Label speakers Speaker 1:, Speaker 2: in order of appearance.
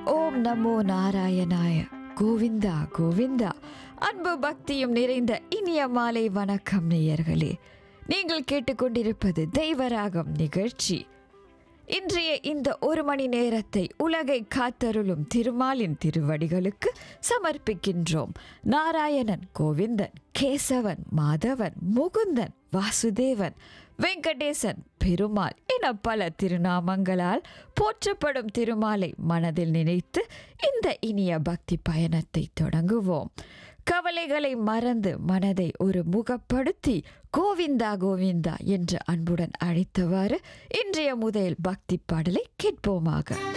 Speaker 1: ஓம் நமோ நாராயணாய கோவிந்தா கோவிந்தா அன்பு பக்தியும் நிறைந்த இனிய மாலை வணக்கம் நேயர்களே நீங்கள் கேட்டுக்கொண்டிருப்பது தெய்வராகம் நிகழ்ச்சி இன்றைய இந்த ஒரு மணி நேரத்தை உலகை காத்தருளும் திருமாலின் திருவடிகளுக்கு சமர்ப்பிக்கின்றோம் நாராயணன் கோவிந்தன் கேசவன் மாதவன் முகுந்தன் வாசுதேவன் வெங்கடேசன் பெருமாள் என பல திருநாமங்களால் போற்றப்படும் திருமாலை மனதில் நினைத்து இந்த இனிய பக்தி பயணத்தை தொடங்குவோம் கவலைகளை மறந்து மனதை ஒரு முகப்படுத்தி கோவிந்தா கோவிந்தா என்று அன்புடன் அழைத்தவாறு இன்றைய முதல் பக்தி பாடலை கேட்போமாக